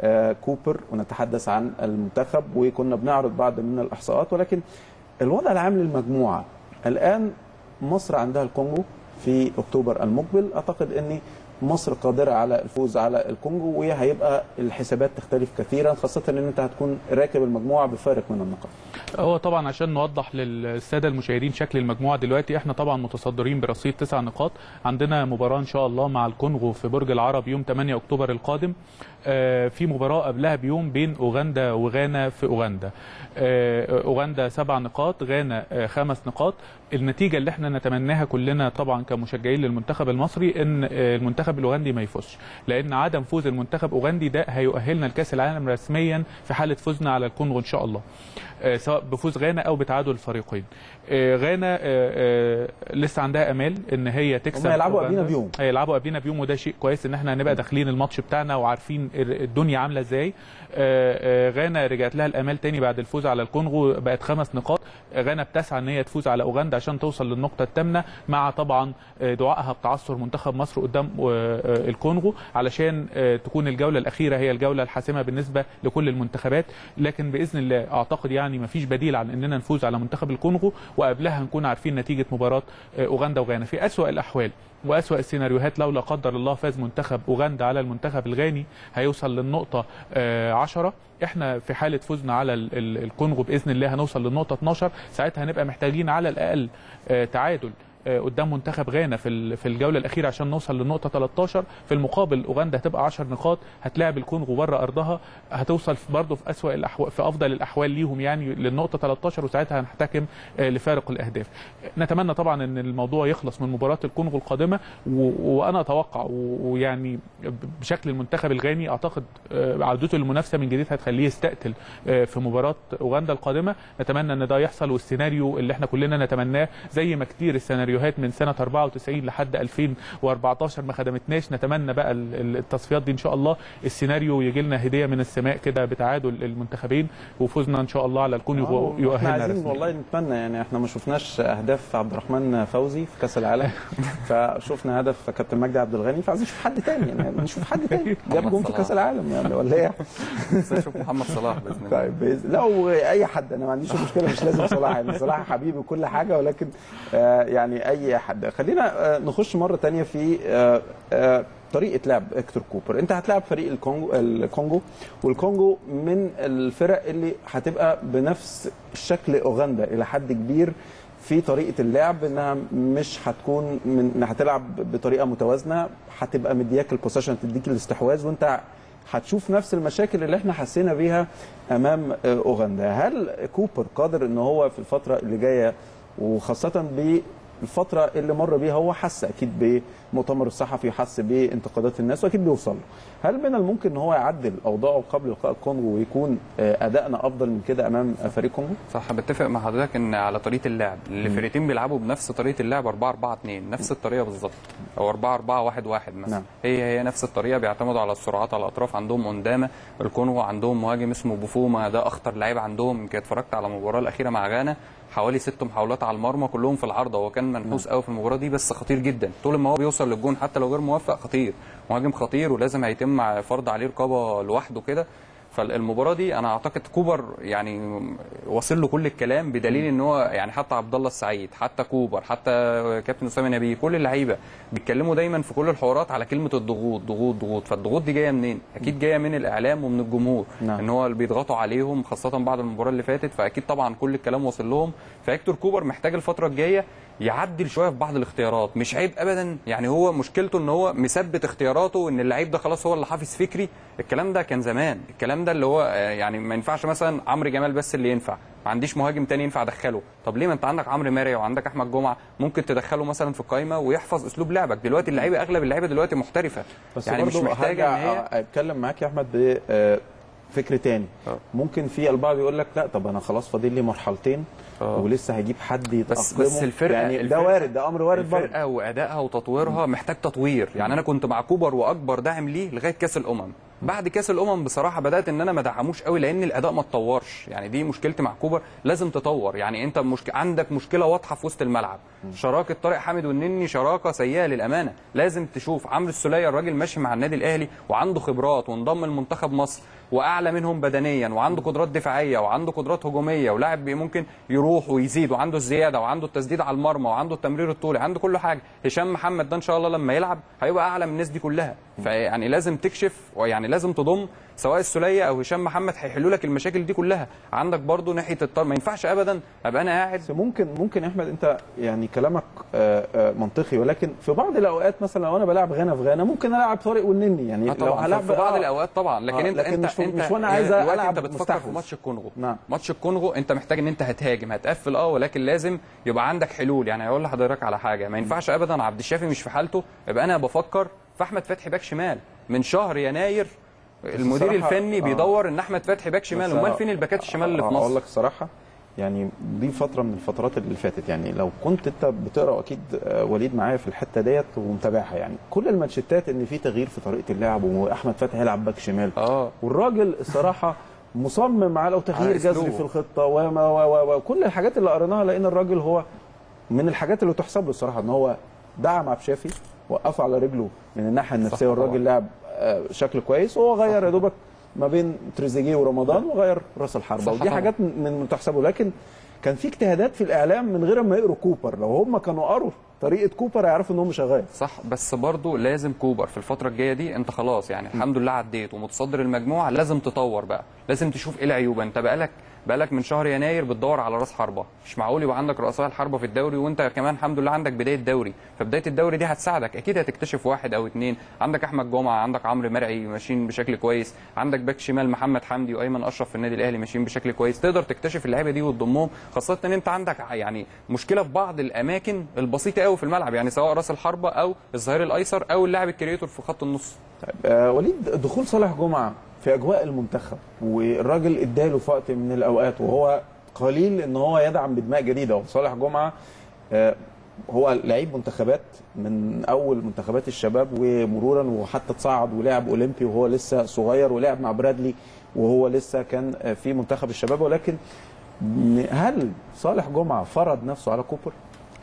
آه، كوبر ونتحدث عن المنتخب وكنا بنعرض بعض من الاحصاءات ولكن الوضع العام للمجموعه الان مصر عندها الكونغو في اكتوبر المقبل اعتقد ان مصر قادره على الفوز على الكونغو وهيبقى الحسابات تختلف كثيرا خاصه ان انت هتكون راكب المجموعه بفارق من النقاط هو طبعا عشان نوضح للساده المشاهدين شكل المجموعه دلوقتي احنا طبعا متصدرين برصيد تسع نقاط عندنا مباراه ان شاء الله مع الكونغو في برج العرب يوم 8 اكتوبر القادم آه، في مباراه قبلها بيوم بين اوغندا وغانا في اوغندا آه، اوغندا سبع نقاط غانا آه، خمس نقاط النتيجه اللي احنا نتمناها كلنا طبعا كمشجعين للمنتخب المصري ان آه، المنتخب الاوغندي ما يفوزش لان عدم فوز المنتخب اوغندي ده هيؤهلنا لكاس العالم رسميا في حاله فوزنا على الكونغو ان شاء الله آه، سواء بفوز غانا او بتعادل الفريقين آه، غانا آه، آه، لسه عندها امال ان هي تكسب هم هيلعبوا أوغندا. قبلينا بيوم. هيلعبوا قبلينا بيوم وده شيء كويس ان احنا هنبقى داخلين الماتش بتاعنا وعارفين الدنيا عامله ازاي آه، آه، غانا رجعت لها الامال تاني بعد الفوز على الكونغو بقت خمس نقاط غانا بتسعى ان هي تفوز على اوغندا عشان توصل للنقطه الثامنه مع طبعا آه، دعائها بتعثر منتخب مصر قدام آه، آه، الكونغو علشان آه، تكون الجوله الاخيره هي الجوله الحاسمه بالنسبه لكل المنتخبات لكن باذن الله اعتقد يعني ما فيش بديل عن اننا نفوز على منتخب الكونغو وقبلها نكون عارفين نتيجه مباراه آه، اوغندا وغانا في اسوا الاحوال واسوا السيناريوهات لو لا قدر الله فاز منتخب اوغندا على المنتخب الغاني هيوصل للنقطه 10 احنا في حاله فوزنا على ال- ال- الكونغو باذن الله هنوصل للنقطه 12 ساعتها هنبقى محتاجين على الاقل آه، تعادل آه، قدام منتخب غانا في ال- في الجوله الاخيره عشان نوصل للنقطه 13 في المقابل اوغندا هتبقى 10 نقاط هتلاعب الكونغو بره ارضها هتوصل في- برضه في اسوا الاحوال في افضل الاحوال ليهم يعني للنقطه 13 وساعتها هنحتكم آه، لفارق الاهداف نتمنى طبعا ان الموضوع يخلص من مباراه الكونغو القادمه و- وانا اتوقع و- ويعني بشكل المنتخب الغاني اعتقد آه، عودته للمنافسه من جديد هتخليه يستقتل آه، في مباراه اوغندا القادمه نتمنى ان ده يحصل والسيناريو اللي احنا كلنا نتمناه زي ما كتير السيناريوهات من سنه 94 لحد 2014 ما خدمتناش نتمنى بقى ال- ال- التصفيات دي ان شاء الله السيناريو يجي لنا هديه من السماء كده بتعادل المنتخبين وفوزنا ان شاء الله على الكونغو احنا يؤهلنا عايزين رسمياً. والله نتمنى يعني احنا ما شفناش اهداف عبد الرحمن فوزي في كاس العالم فشفنا هدف كابتن مجدي عبد الغني فعايزين نشوف حد تاني يعني نشوف حد تاني جاب جون في صلاح. كاس العالم يعني ولا ايه بس اشوف محمد صلاح باذن الله طيب بإذن- لا واي حد انا ما عنديش مشكله مش لازم صلاح يعني صلاح حبيبي وكل حاجه ولكن آه يعني اي حد خلينا آه نخش مره تانية في آه آه طريقه لعب هيكتور كوبر انت هتلعب فريق الكونغو الكونغو والكونغو من الفرق اللي هتبقى بنفس شكل اوغندا الى حد كبير في طريقه اللعب انها مش هتكون من إنها هتلعب بطريقه متوازنه هتبقى مدياك البوسيشن تديك الاستحواذ وانت هتشوف نفس المشاكل اللي احنا حسينا بيها امام آه، اوغندا هل كوبر قادر ان هو في الفتره اللي جايه وخاصه بالفتره اللي مر بيها هو حس اكيد بمؤتمر الصحفي حس بانتقادات الناس واكيد بيوصل له هل من الممكن ان هو يعدل اوضاعه قبل لقاء الكونغو ويكون آه، ادائنا افضل من كده امام فريق كونغو صح بتفق مع حضرتك ان على طريقه اللعب الفريقين بيلعبوا بنفس طريقه اللعب 4 4 2 نفس الطريقه بالظبط او 4 4 1 1 مثلا نعم. هي هي نفس الطريقه بيعتمدوا على السرعات على الاطراف عندهم قندامه الكونغو عندهم مهاجم اسمه بوفوما ده اخطر لعيب عندهم يمكن اتفرجت على المباراه الاخيره مع غانا حوالي ست محاولات على المرمى كلهم في العارضه هو كان منحوس قوي في المباراه دي بس خطير جدا طول ما هو بيوصل للجون حتى لو غير موفق خطير مهاجم خطير ولازم هيتم فرض عليه رقابه لوحده كده فالمباراه دي انا اعتقد كوبر يعني واصل له كل الكلام بدليل ان هو يعني حتى عبد الله السعيد حتى كوبر حتى كابتن اسامه نبيه كل اللعيبه بيتكلموا دايما في كل الحوارات على كلمه الضغوط ضغوط ضغوط فالضغوط دي جايه منين؟ اكيد جايه من الاعلام ومن الجمهور نعم. ان هو اللي بيضغطوا عليهم خاصه بعد المباراه اللي فاتت فاكيد طبعا كل الكلام واصل لهم فهيكتور كوبر محتاج الفتره الجايه يعدل شويه في بعض الاختيارات مش عيب ابدا يعني هو مشكلته ان هو مثبت اختياراته ان اللعيب ده خلاص هو اللي حافظ فكري الكلام ده كان زمان الكلام ده اللي هو آه، يعني ما ينفعش مثلا عمرو جمال بس اللي ينفع ما عنديش مهاجم تاني ينفع ادخله طب ليه ما انت عندك عمرو ماريا وعندك احمد جمعه ممكن تدخله مثلا في القايمه ويحفظ اسلوب لعبك دلوقتي اللعيبه اغلب اللعيبه دلوقتي محترفه بس يعني مش برضو محتاجه ان هرجع هي اتكلم معاك يا احمد ب آه، فكر تاني آه. ممكن في البعض يقول لك لا طب انا خلاص فاضل لي مرحلتين آه. ولسه هيجيب حد يتأقلمه بس بس الفرقه يعني الفرقة ده وارد ده امر وارد برضه الفرقه وادائها وتطويرها محتاج تطوير يعني انا كنت مع كوبر واكبر داعم ليه لغايه كاس الامم بعد كاس الامم بصراحه بدات ان انا ما ادعموش قوي لان الاداء ما اتطورش يعني دي مشكلتي مع كوبر لازم تطور يعني انت مشك... عندك مشكله واضحه في وسط الملعب شراكه طارق حامد والنني شراكه سيئه للامانه لازم تشوف عمرو السوليه الراجل ماشي مع النادي الاهلي وعنده خبرات وانضم لمنتخب مصر واعلى منهم بدنيا وعنده قدرات دفاعيه وعنده قدرات هجوميه ولاعب بي- ممكن يروح ويزيد وعنده الزياده وعنده التسديد على المرمى وعنده التمرير الطولي عنده كل حاجه هشام محمد ده ان شاء الله لما يلعب هيبقى اعلى من الناس دي كلها فيعني لازم تكشف ويعني لازم تضم سواء السوليه او هشام محمد هيحلوا لك المشاكل دي كلها عندك برضو ناحيه الطار ما ينفعش ابدا ابقى انا قاعد بس ممكن ممكن يا احمد انت يعني كلامك آه، آه، منطقي ولكن في بعض الاوقات مثلا لو انا بلعب غانا في غانا ممكن العب طارق والنني يعني آه لو طبعا هلعب في بعض آه، الاوقات طبعا لكن آه، انت لكن انت مش و- انت مش وأنا يعني عايز دلوقتي ألعب انت بتفكر مستحوذ. في ماتش الكونغو نعم. ماتش الكونغو انت محتاج ان انت هتهاجم هتقفل اه ولكن لازم يبقى عندك حلول يعني هقول لحضرتك على حاجه ما ينفعش ابدا عبد الشافي مش في حالته يبقى انا بفكر في احمد فتحي باك شمال من شهر يناير المدير الصراحة- الفني آه. بيدور ان احمد فتحي باك شمال بس امال أنا- فين الباكات الشمال اللي في اقول مصر لك الصراحه يعني دي فتره من الفترات اللي فاتت يعني لو كنت انت بتقرا اكيد آه، وليد معايا في الحته ديت ومتابعها يعني كل الماتشات ان في تغيير في طريقه اللعب واحمد فتحي هيلعب باك شمال اه والراجل الصراحه مصمم على لو تغيير على أسلوبه. جذري في الخطه وما و- و- وكل الحاجات اللي قريناها لان الراجل هو من الحاجات اللي تحسب له الصراحه ان هو دعم عبد الشافي وقفه على رجله من الناحيه النفسيه طبعاً. والراجل لعب آه، شكل كويس وهو غير يا دوبك ما بين تريزيجيه ورمضان وغير راس الحربه صح ودي طبعاً. حاجات من من تحسبه لكن كان في اجتهادات في الاعلام من غير ما يقروا كوبر لو هم كانوا قروا طريقه كوبر هيعرفوا ان هو مش هيغير صح بس برضو لازم كوبر في الفترة الجاية دي انت خلاص يعني الحمد لله عديت ومتصدر المجموعة لازم تطور بقى لازم تشوف ايه العيوب انت بقالك بقالك من شهر يناير بتدور على راس حربة مش معقول يبقى عندك رؤساء الحربة في الدوري وانت كمان الحمد لله عندك بداية دوري فبداية الدوري دي هتساعدك اكيد هتكتشف واحد او اتنين عندك احمد جمعة عندك عمرو مرعي ماشيين بشكل كويس عندك باك شمال محمد حمدي وايمن اشرف في النادي الاهلي ماشيين بشكل كويس تقدر تكتشف اللعيبه دي وتضمهم خاصه ان انت عندك يعني مشكله في بعض الاماكن البسيطه قوي في الملعب يعني سواء راس الحربه او الظهير الايسر او اللاعب الكريتور في خط النص آه وليد دخول صالح جمعه في اجواء المنتخب والراجل اداله في وقت من الاوقات وهو قليل ان هو يدعم بدماء جديده وصالح جمعه آه هو لعيب منتخبات من اول منتخبات الشباب ومرورا وحتى تصعد ولعب اولمبي وهو لسه صغير ولعب مع برادلي وهو لسه كان آه، في منتخب الشباب ولكن هل صالح جمعه فرض نفسه على كوبر؟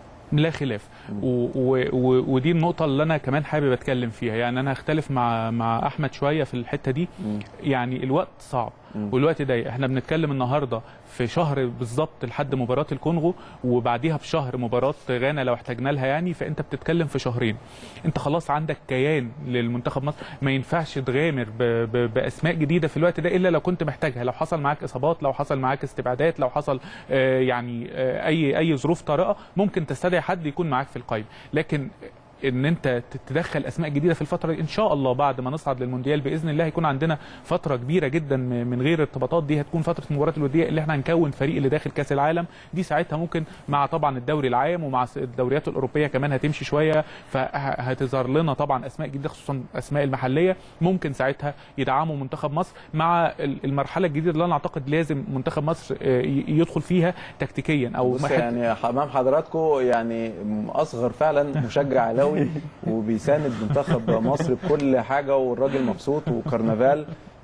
لا خلاف و و و ودي النقطة اللي أنا كمان حابب أتكلم فيها يعني أنا هختلف مع مع أحمد شوية في الحتة دي يعني الوقت صعب والوقت ضيق احنا بنتكلم النهارده في شهر بالظبط لحد مباراه الكونغو وبعديها بشهر مباراه غانا لو احتاجنا لها يعني فانت بتتكلم في شهرين انت خلاص عندك كيان للمنتخب مصر ما ينفعش تغامر ب ب باسماء جديده في الوقت ده الا لو كنت محتاجها لو حصل معاك اصابات لو حصل معاك استبعادات لو حصل آه يعني آه اي اي ظروف طارئه ممكن تستدعي حد يكون معاك في القائمه لكن ان انت تدخل اسماء جديده في الفتره دي ان شاء الله بعد ما نصعد للمونديال باذن الله هيكون عندنا فتره كبيره جدا من غير الارتباطات دي هتكون فتره المباراه الوديه اللي احنا هنكون فريق اللي داخل كاس العالم دي ساعتها ممكن مع طبعا الدوري العام ومع الدوريات الاوروبيه كمان هتمشي شويه فهتظهر لنا طبعا اسماء جديده خصوصا اسماء المحليه ممكن ساعتها يدعموا منتخب مصر مع المرحله الجديده اللي انا اعتقد لازم منتخب مصر يدخل فيها تكتيكيا او بص يعني امام حضراتكم يعني اصغر فعلا مشجع علاوي وبيساند منتخب مصر بكل حاجه والراجل مبسوط وكرنفال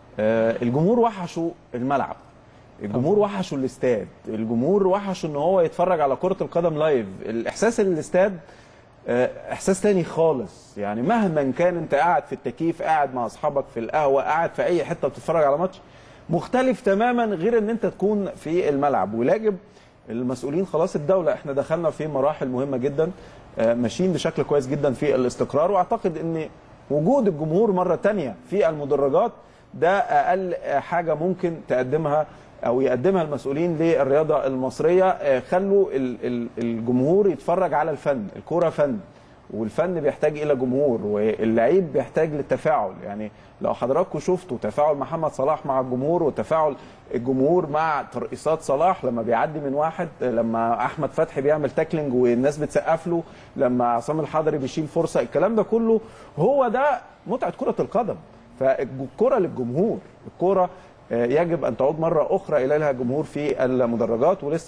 آه الجمهور وحشوا الملعب الجمهور وحشوا الاستاد الجمهور وحشوا ان هو يتفرج على كره القدم لايف الاحساس الاستاد آه احساس تاني خالص يعني مهما كان انت قاعد في التكييف قاعد مع اصحابك في القهوه قاعد في اي حته بتتفرج على ماتش مختلف تماما غير ان انت تكون في الملعب ولاجب المسؤولين خلاص الدوله احنا دخلنا في مراحل مهمه جدا ماشيين بشكل كويس جدا في الاستقرار واعتقد ان وجود الجمهور مره تانية في المدرجات ده اقل حاجه ممكن تقدمها او يقدمها المسؤولين للرياضه المصريه خلوا الجمهور يتفرج على الفن الكوره فن والفن بيحتاج الى جمهور واللعيب بيحتاج للتفاعل يعني لو حضراتكم شفتوا تفاعل محمد صلاح مع الجمهور وتفاعل الجمهور مع ترقيصات صلاح لما بيعدي من واحد لما احمد فتحي بيعمل تاكلينج والناس بتسقف له لما عصام الحضري بيشيل فرصه الكلام ده كله هو ده متعه كره القدم فالكره للجمهور الكره يجب ان تعود مره اخرى الى لها جمهور في المدرجات ولسه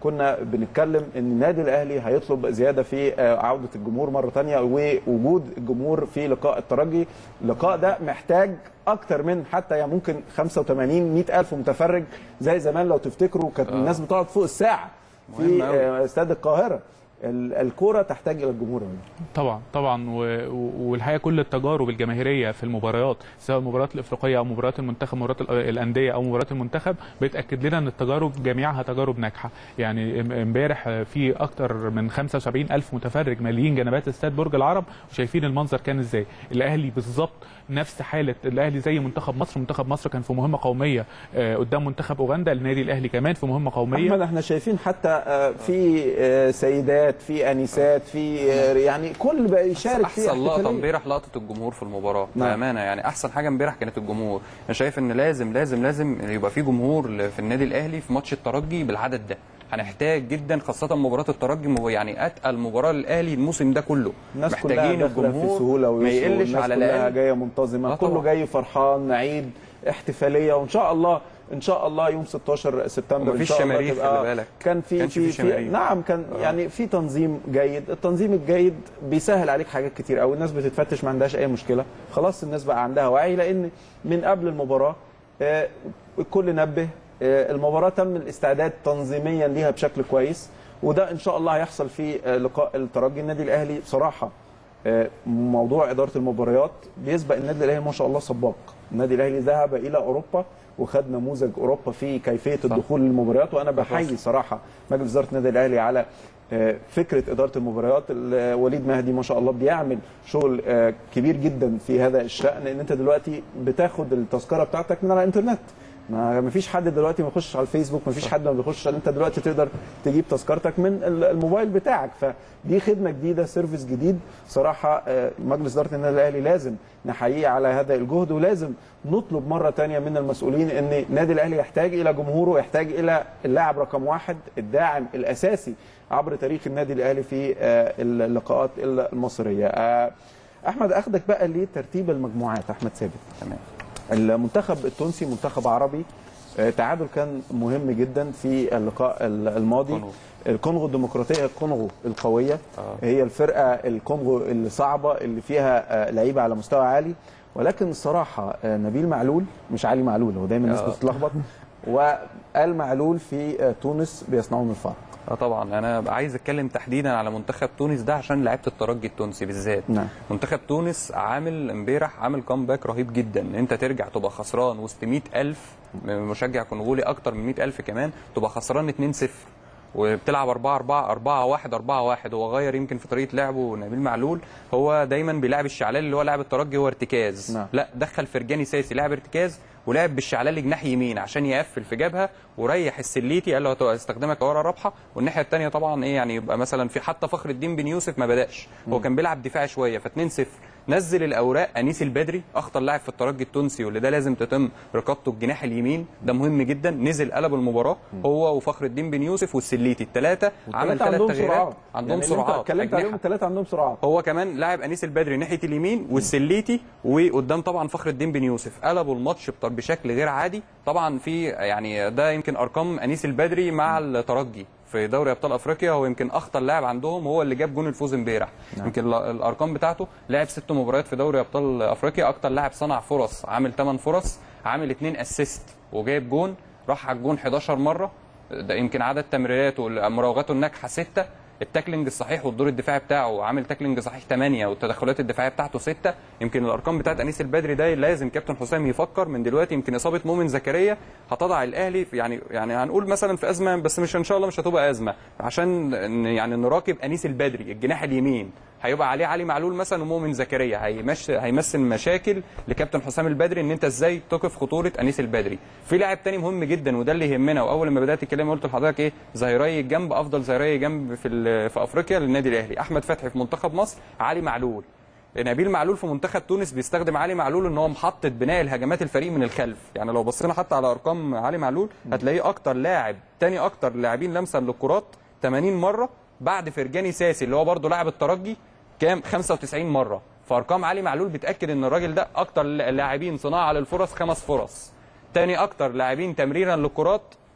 كنا بنتكلم ان النادي الاهلي هيطلب زياده في آه، عوده الجمهور مره ثانيه ووجود الجمهور في لقاء الترجي اللقاء ده محتاج اكتر من حتى يعني ممكن 85 100 الف متفرج زي زمان لو تفتكروا كانت الناس بتقعد فوق الساعه في مهم أوي. آه، استاد القاهره ال- الكوره تحتاج الى الجمهور يا وليد. طبعا طبعا و- و- والحقيقه كل التجارب الجماهيريه في المباريات سواء المباريات الافريقيه او مباريات المنتخب مباريات ال- الانديه او مباريات المنتخب بتاكد لنا ان التجارب جميعها تجارب ناجحه يعني ام- امبارح في اكتر من 75 الف متفرج ماليين جنبات استاد برج العرب وشايفين المنظر كان ازاي الاهلي بالظبط نفس حاله الاهلي زي منتخب مصر منتخب مصر كان في مهمه قوميه آه، قدام منتخب اوغندا النادي الاهلي كمان في مهمه قوميه احمد احنا شايفين حتى آه، في آه، سيدات في انسات في آه، يعني كل بقى يشارك في احسن لقطه احتفالية. امبارح لقطه الجمهور في المباراه نعم. بامانه يعني احسن حاجه امبارح كانت الجمهور انا شايف ان لازم لازم لازم يبقى في جمهور ل- في النادي الاهلي في ماتش الترجي بالعدد ده هنحتاج جدا خاصه مباراه الترجي مو- يعني اتقل مباراه للاهلي الموسم ده كله الناس كلها محتاجين داخله في سهوله ما ويسر يقلش والناس على كلها الاقل جايه منتظمه آه كله طبعا. جاي فرحان عيد احتفاليه وان شاء الله ان شاء الله يوم 16 سبتمبر ان ومفيش شاء الله شماريخ، تبقى- خلي بالك. كان في كانش في, في في شماريخ. نعم كان يعني في تنظيم جيد التنظيم الجيد بيسهل عليك حاجات كتير قوي الناس بتتفتش ما عندهاش اي مشكله خلاص الناس بقى عندها وعي لان من قبل المباراه آه، الكل نبه آه، المباراه تم الاستعداد تنظيميا ليها بشكل كويس وده ان شاء الله هيحصل في آه، لقاء الترجي النادي الاهلي بصراحه آه، موضوع اداره المباريات بيسبق النادي الاهلي ما شاء الله سباق النادي الاهلي ذهب الى اوروبا وخد نموذج اوروبا في كيفيه الدخول للمباريات وانا بحيي صراحه مجلس اداره النادي الاهلي على آه، فكره اداره المباريات ال- وليد مهدي ما شاء الله بيعمل شغل آه، كبير جدا في هذا الشان ان انت دلوقتي بتاخد التذكره بتاعتك من على الانترنت ما ما فيش حد دلوقتي ما يخش على الفيسبوك ما فيش حد ما بيخش انت دلوقتي تقدر تجيب تذكرتك من ال- الموبايل بتاعك فدي خدمه جديده سيرفيس جديد صراحه آه، مجلس اداره النادي الاهلي لازم نحييه على هذا الجهد ولازم نطلب مره تانية من المسؤولين ان النادي الاهلي يحتاج الى جمهوره يحتاج الى اللاعب رقم واحد الداعم الاساسي عبر تاريخ النادي الاهلي في آه، اللقاءات المصريه آه، احمد اخدك بقى لترتيب المجموعات احمد ثابت تمام المنتخب التونسي منتخب عربي آه، تعادل كان مهم جدا في اللقاء ال- الماضي كونغو. الكونغو الديمقراطيه الكونغو القويه آه. هي الفرقه الكونغو الصعبه اللي فيها آه، لعيبه على مستوى عالي ولكن الصراحه آه، نبيل معلول مش علي معلول هو دايما الناس آه. بتتلخبط وقال معلول في آه، تونس بيصنعون الفرق اه طبعا انا عايز اتكلم تحديدا على منتخب تونس ده عشان لعيبه الترجي التونسي بالذات نعم. منتخب تونس عامل امبارح عامل كامباك رهيب جدا ان انت ترجع تبقى خسران وسط 100000 مشجع كونغولي اكتر من 100000 كمان تبقى خسران 2-0 وبتلعب 4 4 4 1 4 1 هو غير يمكن في طريقه لعبه نبيل معلول هو دايما بيلعب الشعلال اللي هو لاعب الترجي هو ارتكاز نعم. لا دخل فرجاني ساسي لاعب ارتكاز ولعب بالشعلال جناح يمين عشان يقفل في جبهه وريح السليتي قال له هت- هستخدمك ورا رابحه والناحيه الثانيه طبعا ايه يعني يبقى مثلا في حتى فخر الدين بن يوسف ما بداش هو كان بيلعب دفاعي شويه ف2 0 نزل الاوراق انيس البدري اخطر لاعب في الترجي التونسي واللي ده لازم تتم رقابته الجناح اليمين ده مهم جدا نزل قلب المباراه هو وفخر الدين بن يوسف والسليتي الثلاثه عمل والتلاتة ثلاث عندهم تغييرات سرعات عندهم يعني اللي انت سرعات اتكلمت عليهم أجنحة. الثلاثه عندهم سرعات هو كمان لاعب انيس البدري ناحيه اليمين والسليتي وقدام طبعا فخر الدين بن يوسف قلبوا الماتش بط- بشكل غير عادي طبعا في يعني ده يمكن ارقام انيس البدري مع الترجي في دوري ابطال افريقيا هو يمكن اخطر لاعب عندهم هو اللي جاب جون الفوز امبارح يمكن ال- الارقام بتاعته لعب ست مباريات في دوري ابطال افريقيا اكتر لاعب صنع فرص عامل 8 فرص عامل 2 اسيست وجايب جون راح على الجون 11 مره ده يمكن عدد تمريراته مراوغاته الناجحه 6 التاكلينج الصحيح والدور الدفاعي بتاعه عامل تاكلينج صحيح 8 والتدخلات الدفاعيه بتاعته 6 يمكن الارقام بتاعت انيس البدري ده لازم كابتن حسام يفكر من دلوقتي يمكن اصابه مؤمن زكريا هتضع الاهلي في يعني يعني هنقول مثلا في ازمه بس مش ان شاء الله مش هتبقى ازمه عشان ن- يعني نراقب انيس البدري الجناح اليمين هيبقى عليه علي معلول مثلا ومؤمن زكريا هيمش هيمثل مشاكل لكابتن حسام البدري ان انت ازاي تقف خطوره انيس البدري في لاعب تاني مهم جدا وده اللي يهمنا واول ما بدات الكلام قلت لحضرتك ايه ظهيري الجنب افضل ظهيري جنب في ال- في افريقيا للنادي الاهلي احمد فتحي في منتخب مصر علي معلول نبيل معلول في منتخب تونس بيستخدم علي معلول ان هو محطه بناء الهجمات الفريق من الخلف يعني لو بصينا حتى على ارقام علي معلول هتلاقيه اكتر لاعب تاني اكتر لاعبين لمسا للكرات 80 مره بعد فرجاني ساسي اللي هو برضه لاعب الترجي كام 95 مره فارقام علي معلول بتاكد ان الراجل ده اكتر لاعبين صناعه للفرص خمس فرص تاني اكتر لاعبين تمريرا للكرات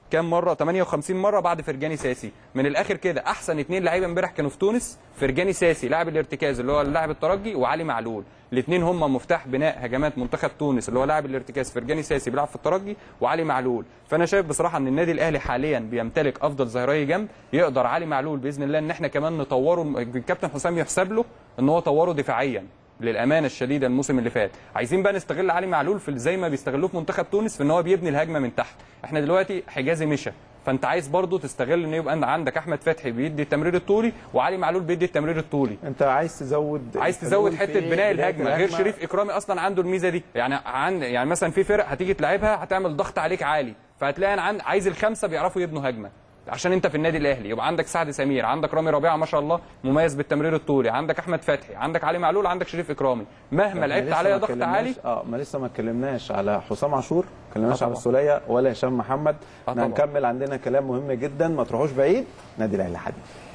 كام مره 58 مره بعد فرجاني ساسي من الاخر كده احسن اثنين لعيبه امبارح كانوا في تونس فرجاني ساسي لاعب الارتكاز اللي هو اللاعب الترجي وعلي معلول الاثنين هم مفتاح بناء هجمات منتخب تونس اللي هو لاعب الارتكاز فرجاني ساسي بيلعب في الترجي وعلي معلول فانا شايف بصراحه ان النادي الاهلي حاليا بيمتلك افضل ظهيري جنب يقدر علي معلول باذن الله ان احنا كمان نطوره الكابتن حسام يحسب له ان هو طوره دفاعيا للامانه الشديده الموسم اللي فات عايزين بقى نستغل علي معلول في زي ما بيستغلوه في منتخب تونس في ان هو بيبني الهجمه من تحت احنا دلوقتي حجازي مشى فانت عايز برضو تستغل ان يبقى عندك احمد فتحي بيدي التمرير الطولي وعلي معلول بيدي التمرير الطولي انت عايز تزود عايز تزود الحلول حته في بناء بداية الهجمه غير شريف اكرامي اصلا عنده الميزه دي يعني عن يعني مثلا في فرق هتيجي تلعبها هتعمل ضغط عليك عالي فهتلاقي أنا عن عايز الخمسه بيعرفوا يبنوا هجمه عشان انت في النادي الاهلي يبقى عندك سعد سمير عندك رامي ربيعه ما شاء الله مميز بالتمرير الطولي عندك احمد فتحي عندك علي معلول عندك شريف اكرامي مهما لعبت عليها ضغط عالي اه ما لسه ما اتكلمناش على حسام عاشور ما اتكلمناش آه على طبعا. السوليه ولا هشام محمد آه احنا طبعا. هنكمل عندنا كلام مهم جدا ما تروحوش بعيد نادي الاهلي حديث